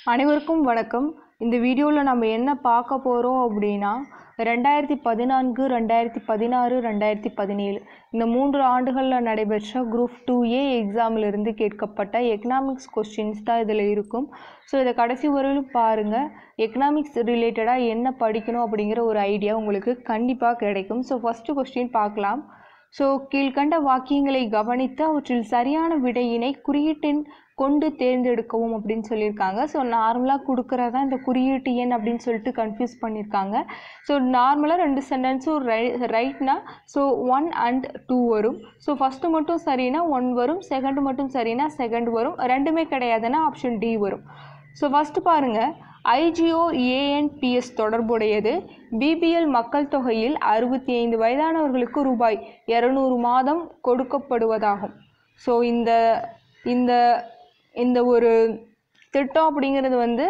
அனைவருக்கும் வணக்கம் இந்த வீடியோவில் நம்ம என்ன பார்க்க போகிறோம் அப்படின்னா ரெண்டாயிரத்தி பதினான்கு ரெண்டாயிரத்தி பதினாறு ரெண்டாயிரத்தி பதினேழு இந்த மூன்று ஆண்டுகளில் நடைபெற்ற குரூப் டூ ஏ எக்ஸாமிலிருந்து கேட்கப்பட்ட எக்கனாமிக்ஸ் கொஸ்டின்ஸ் தான் இதில் இருக்கும் ஸோ இதை கடைசி வரையிலும் பாருங்கள் எக்கனாமிக்ஸ் ரிலேட்டடாக என்ன படிக்கணும் அப்படிங்கிற ஒரு ஐடியா உங்களுக்கு கண்டிப்பாக கிடைக்கும் ஸோ ஃபஸ்ட்டு கொஸ்டின் பார்க்கலாம் ஸோ கீழ்கண்ட வாக்கியங்களை கவனித்து அவற்றில் சரியான விடையினை குறியீட்டின் கொண்டு தேர்ந்தெடுக்கவும் அப்படின்னு சொல்லியிருக்காங்க ஸோ நார்மலாக கொடுக்குறதா இந்த குறியீட்டு எண் அப்படின்னு சொல்லிட்டு கன்ஃபியூஸ் பண்ணியிருக்காங்க ஸோ நார்மலாக ரெண்டு சென்டென்ஸும் ரை ரைட்னா ஸோ ஒன் அண்ட் டூ வரும் ஸோ ஃபஸ்ட்டு மட்டும் சரினா ஒன் வரும் செகண்ட் மட்டும் சரினா செகண்ட் வரும் ரெண்டுமே கிடையாதுன்னா ஆப்ஷன் டி வரும் ஸோ ஃபஸ்ட்டு பாருங்கள் ஐஜிஓ ஏஎன்பிஎஸ் தொடர்புடையது பிபிஎல் மக்கள் தொகையில் அறுபத்தி ஐந்து வயதானவர்களுக்கு ரூபாய் இரநூறு மாதம் கொடுக்கப்படுவதாகும் ஸோ இந்த இந்த இந்த ஒரு திட்டம் அப்படிங்கிறது வந்து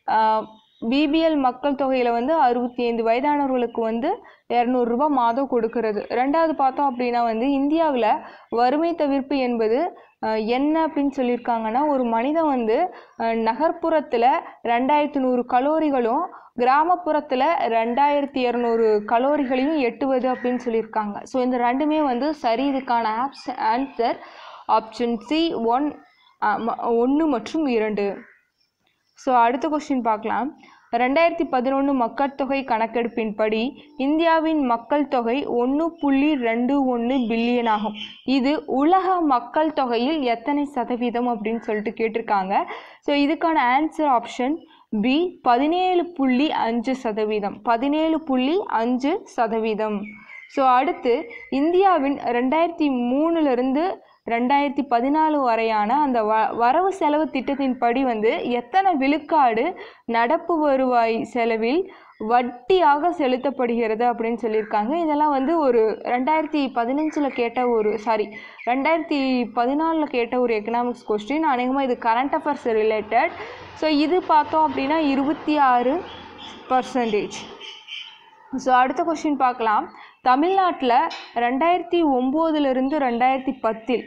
பிபிஎல் மக்கள் தொகையில் வந்து அறுபத்தி ஐந்து வயதானவர்களுக்கு வந்து இரநூறுபா மாதம் கொடுக்கறது ரெண்டாவது பார்த்தோம் அப்படின்னா வந்து இந்தியாவில் வறுமை தவிர்ப்பு என்பது அஹ், என்ன அப்படின்னு சொல்லியிருக்காங்கன்னா ஒரு மனிதன் வந்து அஹ், நகர்ப்புறத்தில் ரெண்டாயிரத்து நூறு கலோரிகளும் கிராமப்புறத்தில் ரெண்டாயிரத்தி இரநூறு கலோரிகளையும் எட்டுவது அப்படின்னு சொல்லியிருக்காங்க ஸோ இந்த ரெண்டுமே வந்து சரி இதுக்கான ஆப்ஸ் ஆன்சர் ஆப்ஷன் சி ஒன் ஒன்று மற்றும் இரண்டு ஸோ அடுத்த கொஸ்டின் பார்க்கலாம் ரெண்டாயிரத்தி பதினொன்று மக்கள் தொகை கணக்கெடுப்பின்படி இந்தியாவின் மக்கள் தொகை ஒன்று புள்ளி ரெண்டு ஒன்று பில்லியன் ஆகும் இது உலக மக்கள் தொகையில் எத்தனை சதவீதம் அப்படின்னு சொல்லிட்டு கேட்டிருக்காங்க ஸோ இதுக்கான ஆன்சர் ஆப்ஷன் பி பதினேழு புள்ளி அஞ்சு சதவீதம் பதினேழு புள்ளி அஞ்சு சதவீதம் ஸோ அடுத்து இந்தியாவின் ரெண்டாயிரத்தி மூணுலேருந்து ரெண்டாயிரத்தி பதினாலு வரையான அந்த வ வரவு செலவு திட்டத்தின்படி வந்து எத்தனை விழுக்காடு நடப்பு வருவாய் செலவில் வட்டியாக செலுத்தப்படுகிறது அப்படின்னு சொல்லியிருக்காங்க இதெல்லாம் வந்து ஒரு ரெண்டாயிரத்தி பதினஞ்சில் கேட்ட ஒரு சாரி ரெண்டாயிரத்தி பதினாலில் கேட்ட ஒரு எக்கனாமிக்ஸ் கொஸ்டின் அநேகமாக இது கரண்ட் அஃபேர்ஸ் ரிலேட்டட் ஸோ இது பார்த்தோம் அப்படின்னா இருபத்தி ஆறு பர்சன்டேஜ் ஸோ அடுத்த கொஸ்டின் பார்க்கலாம் தமிழ்நாட்டில் ரெண்டாயிரத்தி ஒம்போதுலேருந்து ரெண்டாயிரத்தி பத்தில்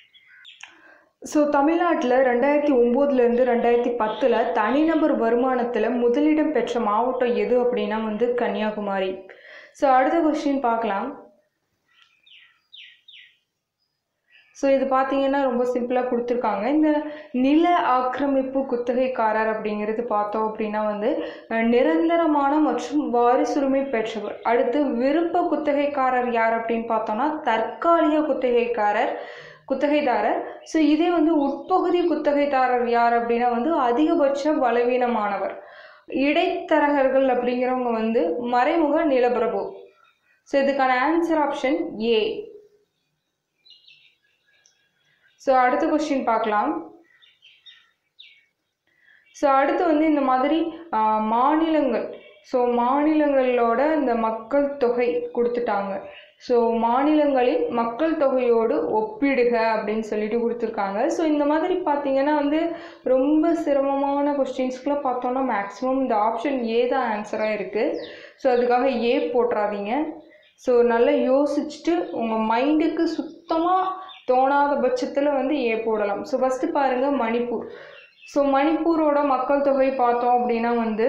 ஸோ தமிழ்நாட்டில் ரெண்டாயிரத்தி ஒம்போதுலேருந்து ரெண்டாயிரத்தி பத்தில் தனிநபர் வருமானத்தில் முதலிடம் பெற்ற மாவட்டம் எது அப்படின்னா வந்து கன்னியாகுமரி ஸோ அடுத்த கொஸ்டின் பார்க்கலாம் ஸோ இது பார்த்தீங்கன்னா ரொம்ப சிம்பிளாக கொடுத்துருக்காங்க இந்த நில ஆக்கிரமிப்பு குத்தகைக்காரர் அப்படிங்கிறது பார்த்தோம் அப்படின்னா வந்து அஹ், நிரந்தரமான மற்றும் வாரிசுரிமை பெற்றவர் அடுத்து விருப்ப குத்தகைக்காரர் யார் அப்படின்னு பார்த்தோம்னா தற்காலிக குத்தகைக்காரர் குத்தகைதாரர் ஸோ இதே வந்து உட்பகுதி குத்தகைதாரர் யார் அப்படின்னா வந்து அதிகபட்ச பலவீனமானவர் இடைத்தரகர்கள் அப்படிங்கிறவங்க வந்து மறைமுக நிலப்பிரபு ஸோ இதுக்கான ஆன்சர் ஆப்ஷன் ஏ ஸோ அடுத்த கொஸ்டின் பார்க்கலாம் ஸோ அடுத்து வந்து இந்த மாதிரி ஆ, மாநிலங்கள் ஸோ மாநிலங்களோட இந்த மக்கள் தொகை கொடுத்துட்டாங்க ஸோ மாநிலங்களின் மக்கள் தொகையோடு ஒப்பிடுக அப்படின்னு சொல்லிட்டு கொடுத்துருக்காங்க ஸோ இந்த மாதிரி பார்த்தீங்கன்னா வந்து ரொம்ப சிரமமான கொஸ்டின்ஸ்க்குலாம் பார்த்தோன்னா மேக்ஸிமம் இந்த ஆப்ஷன் ஏ தான் ஆன்சராக இருக்குது ஸோ அதுக்காக ஏ போட்டுறாதீங்க ஸோ நல்லா யோசிச்சுட்டு உங்கள் மைண்டுக்கு சுத்தமாக தோணாத பட்சத்தில் வந்து ஏ போடலாம் ஸோ ஃபஸ்ட்டு பாருங்கள் மணிப்பூர் ஸோ மணிப்பூரோட மக்கள் தொகை பார்த்தோம் அப்படின்னா வந்து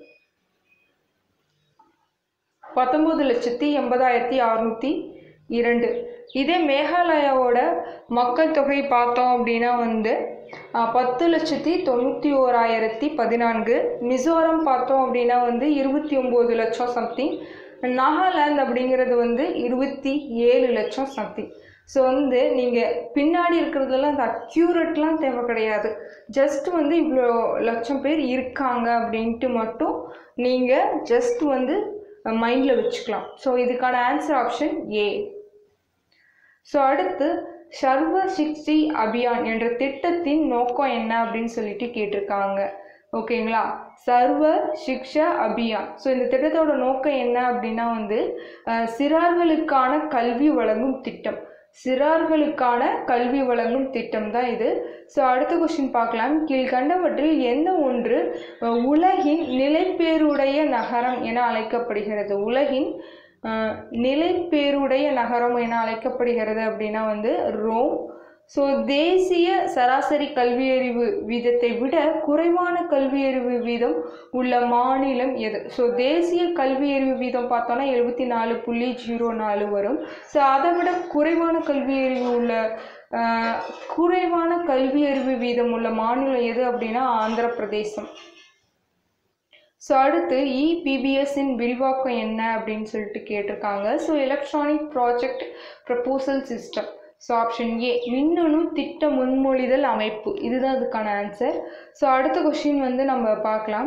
பத்தொம்பது லட்சத்தி எண்பதாயிரத்தி அறுநூற்றி இரண்டு இதே மேகாலயாவோட மக்கள் தொகை பார்த்தோம் அப்படின்னா வந்து ஆஹ், பத்து லட்சத்தி தொண்ணூற்றி ஓராயிரத்தி பதினான்கு மிசோரம் பார்த்தோம் அப்படின்னா வந்து இருபத்தி ஒம்பது லட்சம் சம்திங் நாகாலாந்து அப்படிங்கிறது வந்து இருபத்தி ஏழு லட்சம் சம்திங் ஸோ வந்து நீங்கள் பின்னாடி இருக்கிறதெல்லாம் அந்த அக்யூரேட்லாம் தேவை கிடையாது ஜஸ்ட் வந்து இவ்வளோ லட்சம் பேர் இருக்காங்க அப்படின்ட்டு மட்டும் நீங்கள் ஜஸ்ட் வந்து மைண்டில் வச்சுக்கலாம் ஸோ இதுக்கான ஆன்சர் ஆப்ஷன் ஏ ஸோ அடுத்து சர்வ சிக்ஷி அபியான் என்ற திட்டத்தின் நோக்கம் என்ன அப்படின்னு சொல்லிட்டு கேட்டிருக்காங்க ஓகேங்களா சர்வ சிக்ஷா அபியான் ஸோ இந்த திட்டத்தோட நோக்கம் என்ன அப்படின்னா வந்து அஹ், சிறார்களுக்கான கல்வி வழங்கும் திட்டம் சிறார்களுக்கான கல்வி வழங்கும் திட்டம் தான் இது ஸோ அடுத்த கொஸ்டின் பார்க்கலாம் கீழ்கண்டவற்றில் எந்த ஒன்று அஹ், உலகின் நிலைப்பேருடைய நகரம் என அழைக்கப்படுகிறது உலகின் அஹ், நிலைப்பேருடைய நகரம் என அழைக்கப்படுகிறது அப்படின்னா வந்து ரோம் ஸோ தேசிய சராசரி கல்வியறிவு வீதத்தை விட குறைவான கல்வியறிவு வீதம் உள்ள மாநிலம் எது ஸோ தேசிய கல்வியறிவு வீதம் பார்த்தோன்னா எழுபத்தி நாலு புள்ளி ஜீரோ நாலு வரும் ஸோ அதை விட குறைவான கல்வியறிவு உள்ள ஆஹ், குறைவான கல்வியறிவு வீதம் உள்ள மாநிலம் எது அப்படின்னா ஆந்திர பிரதேசம் ஸோ அடுத்து இபிபிஎஸ்ஸின் விரிவாக்கம் என்ன அப்படின்னு சொல்லிட்டு கேட்டிருக்காங்க so electronic project proposal system so option A மின்னணு திட்ட முன்மொழிதல் அமைப்பு இதுதான் அதுக்கான ஆன்சர் ஸோ அடுத்த கொஷின் வந்து நம்ம பார்க்கலாம்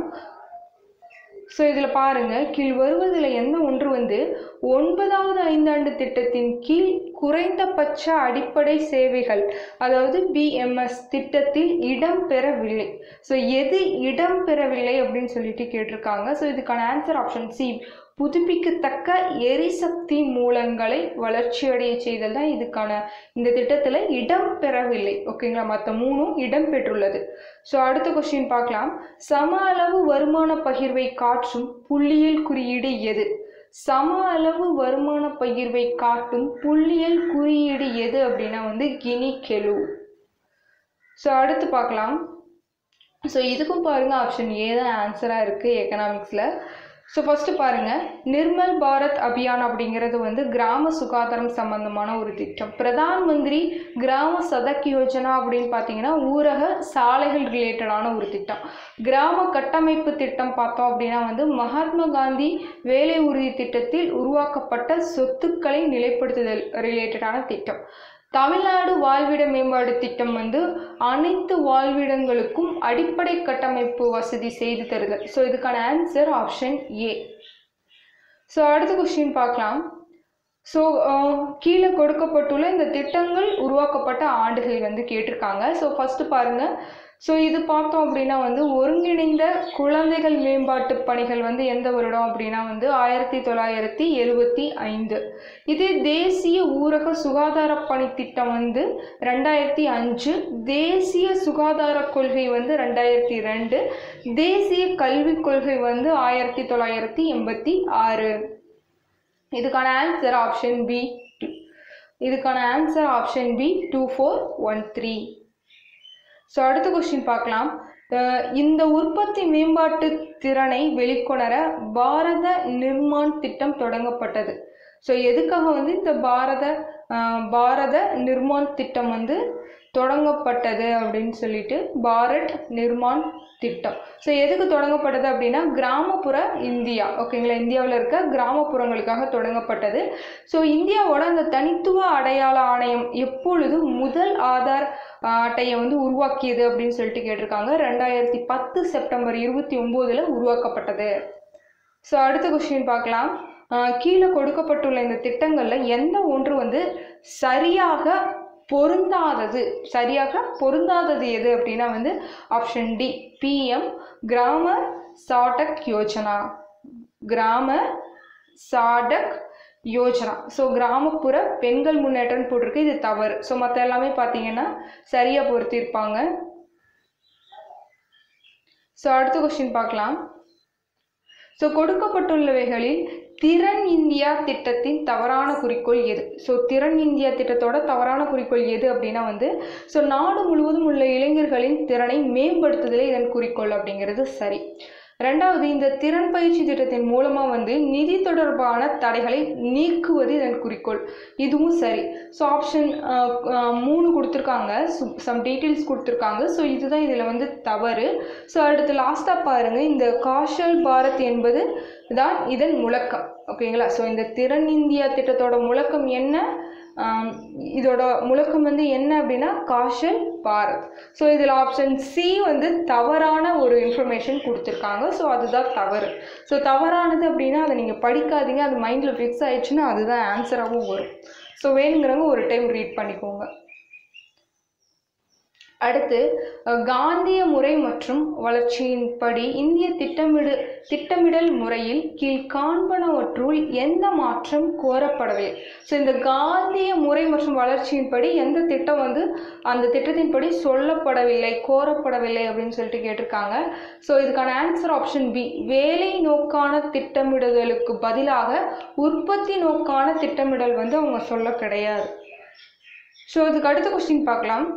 ஸோ இதில் பாருங்க கீழ் வருவதில் எந்த ஒன்று வந்து ஒன்பதாவது ஐந்தாண்டு திட்டத்தின் கீழ் குறைந்தபட்ச அடிப்படை சேவைகள் அதாவது பிஎம்எஸ் திட்டத்தில் இடம்பெறவில்லை ஸோ எது இடம்பெறவில்லை அப்படின்னு சொல்லிட்டு கேட்டிருக்காங்க ஸோ இதுக்கான ஆன்சர் ஆப்ஷன் சி புதுப்பிக்கத்தக்க எரிசக்தி மூலங்களை வளர்ச்சியடைய செய்தல் தான் இதுக்கான இந்த திட்டத்தில் இடம்பெறவில்லை ஓகேங்களா மற்ற மூணும் இடம்பெற்றுள்ளது ஸோ அடுத்த கொஸ்டின் பார்க்கலாம் சம அளவு வருமான பகிர்வை காட்டும் புள்ளியியல் குறியீடு எது சம அளவு வருமான பகிர்வை காட்டும் புள்ளியியல் குறியீடு எது அப்படின்னா வந்து கினி கெலு ஸோ அடுத்து பார்க்கலாம் ஸோ இதுக்கும் பாருங்க ஆப்ஷன் ஏ தான் ஆன்சராக இருக்குது எக்கனாமிக்ஸில் ஸோ ஃபஸ்ட்டு பாருங்கள் நிர்மல் பாரத் அபியான் அப்படிங்கிறது வந்து கிராம சுகாதாரம் சம்பந்தமான ஒரு திட்டம் பிரதான் மந்திரி கிராம சதக் யோஜனா அப்படின்னு பார்த்தீங்கன்னா ஊரக சாலைகள் ரிலேட்டடான ஒரு திட்டம் கிராம கட்டமைப்பு திட்டம் பார்த்தோம் அப்படின்னா வந்து மகாத்மா காந்தி வேலை உறுதி திட்டத்தில் உருவாக்கப்பட்ட சொத்துக்களை நிலைப்படுத்துதல் ரிலேட்டடான திட்டம் தமிழ்நாடு வாழ்விட மேம்பாடு திட்டம் வந்து அனைத்து வாழ்விடங்களுக்கும் அடிப்படை கட்டமைப்பு வசதி செய்து தருதல் ஸோ இதுக்கான ஆன்சர் ஆப்ஷன் ஏ ஸோ அடுத்த கொஸ்டின் பார்க்கலாம் ஸோ கீழே கொடுக்கப்பட்டுள்ள இந்த திட்டங்கள் உருவாக்கப்பட்ட ஆண்டுகள் வந்து கேட்டிருக்காங்க ஸோ ஃபஸ்ட்டு பாருங்கள் ஸோ இது பார்த்தோம் அப்படின்னா வந்து ஒருங்கிணைந்த குழந்தைகள் மேம்பாட்டு பணிகள் வந்து எந்த வருடம் அப்படின்னா வந்து ஆயிரத்தி தொள்ளாயிரத்தி எழுபத்தி ஐந்து இது தேசிய ஊரக சுகாதார பணி திட்டம் வந்து ரெண்டாயிரத்தி அஞ்சு தேசிய சுகாதார கொள்கை வந்து ரெண்டாயிரத்தி ரெண்டு தேசிய கல்விக் கொள்கை வந்து ஆயிரத்தி தொள்ளாயிரத்தி எண்பத்தி ஆறு இதுக்கான ஆன்சர் ஆப்ஷன் பி இதுக்கான answer option B two four one three so அடுத்த கொஸ்டின் பார்க்கலாம் அஹ் இந்த உற்பத்தி மேம்பாட்டு திறனை வெளிக்கொணர பாரத நிர்மாண் திட்டம் தொடங்கப்பட்டது ஸோ எதுக்காக வந்து இந்த பாரத அஹ் பாரத நிர்மாண் திட்டம் வந்து தொடங்கப்பட்டது அப்படின்னு சொல்லிட்டு பாரத் நிர்மாண் திட்டம் ஸோ எதுக்கு தொடங்கப்பட்டது அப்படின்னா கிராமப்புற இந்தியா ஓகேங்களா இந்தியாவில் இருக்க கிராமப்புறங்களுக்காக தொடங்கப்பட்டது ஸோ இந்தியாவோட அந்த தனித்துவ அடையாள ஆணையம் எப்பொழுது முதல் ஆதார் ஆஹ், அட்டையை வந்து உருவாக்கியது அப்படின்னு சொல்லிட்டு கேட்டிருக்காங்க ரெண்டாயிரத்தி பத்து செப்டம்பர் இருபத்தி ஒம்போதில் உருவாக்கப்பட்டது ஸோ அடுத்த கொஸ்டின் பார்க்கலாம் ஆஹ், கீழே கொடுக்கப்பட்டுள்ள இந்த திட்டங்களில் எந்த ஒன்று வந்து சரியாக பொருந்தாதது சரியாக பொருந்தாதது எது அப்படின்னா வந்து ஆப்ஷன் டி பிஎம் கிராம சாடக் யோஜனா கிராம சாடக் யோஜனா ஸோ கிராமப்புற பெண்கள் முன்னேற்றம் போட்டிருக்கு இது தவறு ஸோ மற்ற எல்லாமே பார்த்தீங்கன்னா சரியாக பொருத்தியிருப்பாங்க ஸோ அடுத்த கொஸ்டின் பார்க்கலாம் ஸோ கொடுக்கப்பட்டுள்ளவைகளில் திறன் இந்தியா திட்டத்தின் தவறான குறிக்கோள் எது ஸோ திறன் இந்தியா திட்டத்தோட தவறான குறிக்கோள் எது அப்படின்னா வந்து ஸோ நாடு முழுவதும் உள்ள இளைஞர்களின் திறனை மேம்படுத்துதலே இதன் குறிக்கோள் அப்படிங்கிறது சரி ரெண்டாவது இந்த திறன் பயிற்சி திட்டத்தின் மூலமாக வந்து நிதி தொடர்பான தடைகளை நீக்குவது இதன் குறிக்கோள் இதுவும் சரி ஸோ ஆப்ஷன் மூணு கொடுத்துருக்காங்க சம் டீட்டெயில்ஸ் கொடுத்துருக்காங்க ஸோ இதுதான் இதில் வந்து தவறு ஸோ அடுத்து லாஸ்ட்டாக பாருங்கள் இந்த காஷல் பாரத் என்பது தான் இதன் முழக்கம் ஓகேங்களா ஸோ இந்த திறன் இந்தியா திட்டத்தோட முழக்கம் என்ன ஆம், இதோட முழக்கம் வந்து என்ன அப்படின்னா காஷல் பாரத் ஸோ இதில் ஆப்ஷன் சி வந்து தவறான ஒரு இன்ஃபர்மேஷன் கொடுத்துருக்காங்க ஸோ அதுதான் தவறு ஸோ தவறானது அப்படின்னா அதை நீங்கள் படிக்காதீங்க அது மைண்டில் ஃபிக்ஸ் ஆயிடுச்சுன்னா அதுதான் ஆன்சராகவும் வரும் ஸோ வேணுங்கிறவங்க ஒரு டைம் ரீட் பண்ணிக்கோங்க அடுத்து அஹ், காந்திய முறை மற்றும் வளர்ச்சியின்படி இந்திய திட்டமிடு திட்டமிடல் முறையில் கீழ்காண்பனவற்றுள் எந்த மாற்றம் கோரப்படவில்லை ஸோ இந்த காந்திய முறை மற்றும் வளர்ச்சியின்படி எந்த திட்டம் வந்து அந்த திட்டத்தின்படி சொல்லப்படவில்லை கோரப்படவில்லை அப்படின்னு சொல்லிட்டு கேட்டிருக்காங்க ஸோ இதுக்கான ஆன்சர் ஆப்ஷன் பி வேலை நோக்கான திட்டமிடுதலுக்கு பதிலாக உற்பத்தி நோக்கான திட்டமிடல் வந்து அவங்க சொல்ல கிடையாது ஸோ இதுக்கு அடுத்த கொஸ்டின் பார்க்கலாம்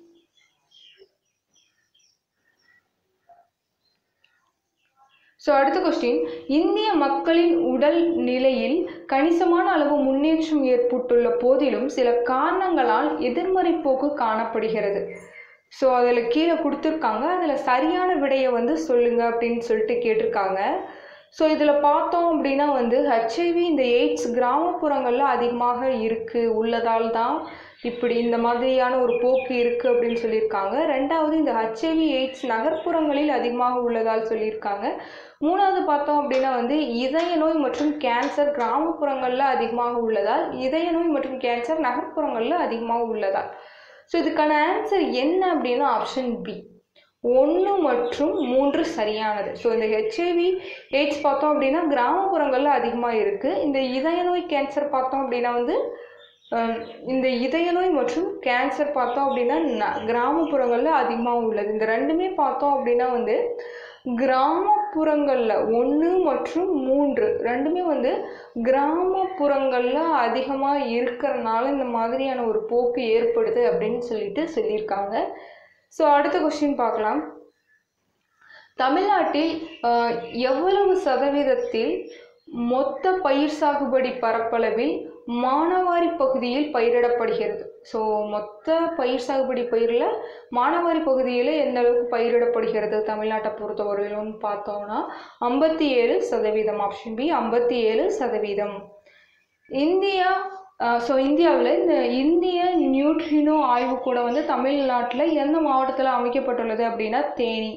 ஸோ அடுத்த கொஸ்டின் இந்திய மக்களின் உடல் நிலையில் கணிசமான அளவு முன்னேற்றம் ஏற்பட்டுள்ள போதிலும் சில காரணங்களால் எதிர்மறை போக்கு காணப்படுகிறது ஸோ அதில் கீழே கொடுத்துருக்காங்க அதில் சரியான விடையை வந்து சொல்லுங்க அப்படின்னு சொல்லிட்டு கேட்டிருக்காங்க ஸோ இதில் பார்த்தோம் அப்படின்னா வந்து ஹெச்ஐவி இந்த எய்ட்ஸ் கிராமப்புறங்களில் அதிகமாக இருக்குது உள்ளதால் தான் இப்படி இந்த மாதிரியான ஒரு போக்கு இருக்குது அப்படின்னு சொல்லியிருக்காங்க ரெண்டாவது இந்த ஹெச்ஐவி எய்ட்ஸ் நகர்ப்புறங்களில் அதிகமாக உள்ளதால் சொல்லியிருக்காங்க மூணாவது பார்த்தோம் அப்படின்னா வந்து இதய நோய் மற்றும் கேன்சர் கிராமப்புறங்களில் அதிகமாக உள்ளதால் இதய நோய் மற்றும் கேன்சர் நகர்ப்புறங்களில் அதிகமாக உள்ளதால் ஸோ இதுக்கான ஆன்சர் என்ன அப்படின்னா ஆப்ஷன் பி ஒன்று மற்றும் மூன்று சரியானது ஸோ இந்த ஹெச்ஐவி எய்ட்ஸ் பார்த்தோம் அப்படின்னா கிராமப்புறங்களில் அதிகமாக இருக்குது இந்த இதய நோய் கேன்சர் பார்த்தோம் அப்படின்னா வந்து ஹம், இந்த இதய நோய் மற்றும் கேன்சர் பார்த்தோம் அப்படின்னா ந- கிராமப்புறங்களில் அதிகமாக உள்ளது இந்த ரெண்டுமே பார்த்தோம் அப்படின்னா வந்து கிராமப்புறங்களில் ஒன்று மற்றும் மூன்று ரெண்டுமே வந்து கிராமப்புறங்களில் அதிகமாக இருக்கிறனால இந்த மாதிரியான ஒரு போக்கு ஏற்படுது அப்படின்னு சொல்லிட்டு சொல்லியிருக்காங்க ஸோ அடுத்த கொஸ்டின் பார்க்கலாம் தமிழ்நாட்டில் ஆஹ், எவ்வளவு சதவீதத்தில் மொத்த பயிர் சாகுபடி பரப்பளவில் மானாவாரி பகுதியில் பயிரிடப்படுகிறது ஸோ மொத்த பயிர் சாகுபடி பயிரில் மானாவாரி பகுதியில் எந்த அளவுக்கு பயிரிடப்படுகிறது தமிழ்நாட்டை பொறுத்தவரையிலும் பார்த்தோம்னா ஐம்பத்தி ஏழு சதவீதம் ஆப்ஷன் பி ஐம்பத்தி ஏழு சதவீதம் இந்தியா ஸோ இந்தியாவில் இந்த இந்திய நியூட்ரினோ ஆய்வுக்கூட வந்து தமிழ்நாட்டில் எந்த மாவட்டத்தில் அமைக்கப்பட்டுள்ளது அப்படின்னா தேனி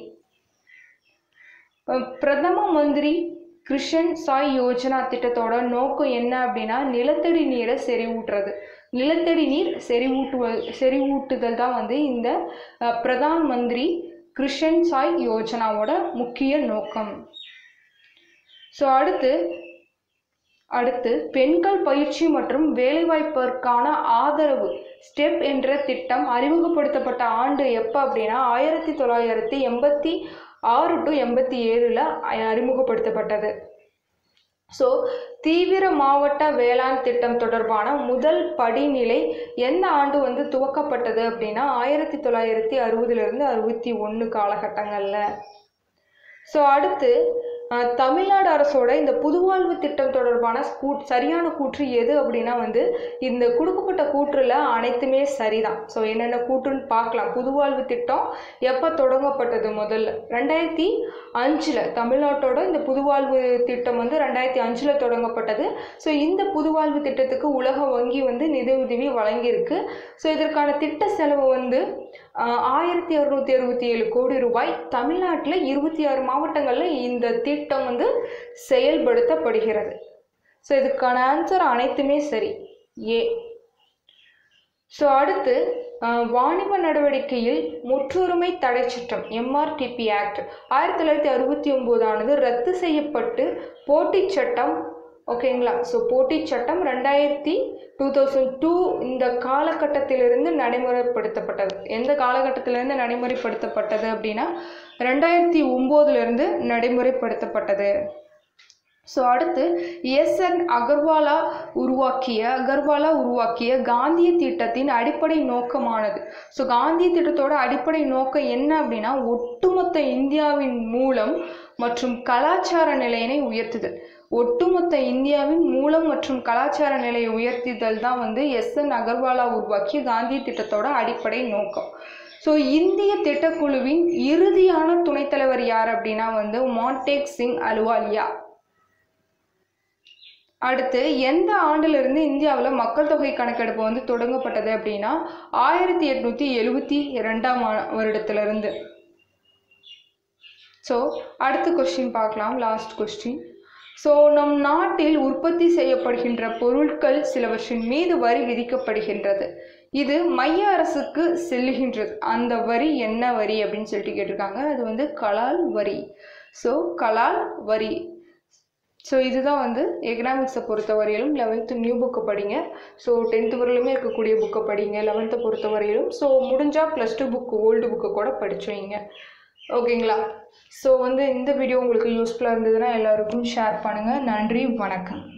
அஹ் பிரதம மந்திரி கிருஷன் சாய் யோஜனா திட்டத்தோட நோக்கம் என்ன அப்படின்னா நிலத்தடி நீரை செறிவூட்டுறது நிலத்தடி நீர் செறிவூட்டுவ செறிவூட்டுதல் தான் வந்து இந்த அஹ், பிரதான் மந்திரி கிருஷன் சாய் யோஜனாவோட முக்கிய நோக்கம் ஸோ அடுத்து அடுத்து பெண்கள் பயிற்சி மற்றும் வேலைவாய்ப்பிற்கான ஆதரவு ஸ்டெப் என்ற திட்டம் அறிமுகப்படுத்தப்பட்ட ஆண்டு எப்போ அப்படின்னா ஆயிரத்தி தொள்ளாயிரத்தி எண்பத்தி ஆறு டு எண்பத்தி ஏழில் அறிமுகப்படுத்தப்பட்டது ஸோ தீவிர மாவட்ட வேளாண் திட்டம் தொடர்பான முதல் படிநிலை எந்த ஆண்டு வந்து துவக்கப்பட்டது அப்படின்னா ஆயிரத்தி தொள்ளாயிரத்தி அறுபதுலேருந்து அறுபத்தி ஒன்று காலகட்டங்களில் ஸோ அடுத்து அஹ், தமிழ்நாடு அரசோட இந்த புதுவாழ்வு திட்டம் தொடர்பான கூ சரியான கூற்று எது அப்படின்னா வந்து இந்த கொடுக்கப்பட்ட கூற்றில் அனைத்துமே சரிதான் ஸோ என்னென்ன கூற்றுன்னு பார்க்கலாம் புதுவாழ்வு திட்டம் எப்போ தொடங்கப்பட்டது முதல்ல ரெண்டாயிரத்தி அஞ்சில் தமிழ்நாட்டோட இந்த புதுவாழ்வு திட்டம் வந்து ரெண்டாயிரத்தி அஞ்சில் தொடங்கப்பட்டது ஸோ இந்த புதுவாழ்வு திட்டத்துக்கு உலக வங்கி வந்து நிதியுதவி வழங்கியிருக்கு ஸோ இதற்கான திட்ட செலவு வந்து ஆஹ், ஆயிரத்தி அறுநூத்தி அறுபத்தி ஏழு கோடி ரூபாய் தமிழ்நாட்டில் இருபத்தி ஆறு மாவட்டங்களில் இந்த திட்டம் வந்து செயல்படுத்தப்படுகிறது ஸோ இதுக்கான ஆன்சர் அனைத்துமே சரி ஏ ஸோ அடுத்து அஹ், வாணிப நடவடிக்கையில் முற்றுரிமை தடை சட்டம் எம்ஆர்டிபி ஆக்ட் ஆயிரத்தி தொள்ளாயிரத்தி அறுபத்தி ஒம்போதானது ரத்து செய்யப்பட்டு போட்டிச் சட்டம் ஓகேங்களா ஸோ போட்டிச் சட்டம் ரெண்டாயிரத்தி டூ தௌசண்ட் டூ இந்த காலகட்டத்திலிருந்து நடைமுறைப்படுத்தப்பட்டது எந்த காலகட்டத்திலிருந்து நடைமுறைப்படுத்தப்பட்டது அப்படின்னா ரெண்டாயிரத்தி ஒம்போதுலேருந்து நடைமுறைப்படுத்தப்பட்டது ஸோ அடுத்து எஸ் என் அகர்வாலா உருவாக்கிய அகர்வாலா உருவாக்கிய காந்திய திட்டத்தின் அடிப்படை நோக்கமானது ஸோ காந்திய திட்டத்தோட அடிப்படை நோக்கம் என்ன அப்படின்னா ஒட்டுமொத்த இந்தியாவின் மூலம் மற்றும் கலாச்சார நிலையினை உயர்த்துதல் ஒட்டுமொத்த இந்தியாவின் மூலம் மற்றும் கலாச்சார நிலையை உயர்த்துதல் தான் வந்து எஸ் என் அகர்வாலா உருவாக்கிய காந்திய திட்டத்தோட அடிப்படை நோக்கம் ஸோ இந்திய திட்டக்குழுவின் இறுதியான துணைத் தலைவர் யார் அப்படின்னா வந்து மான்டேக் சிங் அலுவாலியா அடுத்து எந்த ஆண்டிலிருந்து இந்தியாவில் மக்கள் தொகை கணக்கெடுப்பு வந்து தொடங்கப்பட்டது அப்படின்னா ஆயிரத்தி எட்நூற்றி எழுபத்தி ரெண்டாம் ஆ- வருடத்திலிருந்து ஸோ அடுத்த கொஸ்டின் பார்க்கலாம் லாஸ்ட் கொஸ்டின் ஸோ நம் நாட்டில் உற்பத்தி செய்யப்படுகின்ற பொருட்கள் சிலவற்றின் மீது வரி விதிக்கப்படுகின்றது இது மைய அரசுக்கு செல்லுகின்றது அந்த வரி என்ன வரி அப்படின்னு சொல்லிட்டு கேட்டிருக்காங்க அது வந்து கலால் வரி ஸோ கலால் வரி ஸோ இதுதான் வந்து எக்கனாமிக்ஸை பொறுத்த வரையிலும் லெவன்த்து நியூ புக்கை படிங்க ஸோ டென்த்து வரையிலுமே இருக்கக்கூடிய புக்கை படிங்க லெவன்த்தை பொறுத்த வரையிலும் ஸோ முடிஞ்சால் ப்ளஸ் டூ புக்கு ஓல்டு புக்கை கூட படிச்சு வைங்க ஓகேங்களா ஸோ வந்து இந்த வீடியோ உங்களுக்கு யூஸ்ஃபுல்லாக இருந்ததுன்னா எல்லாருக்கும் ஷேர் பண்ணுங்கள் நன்றி வணக்கம்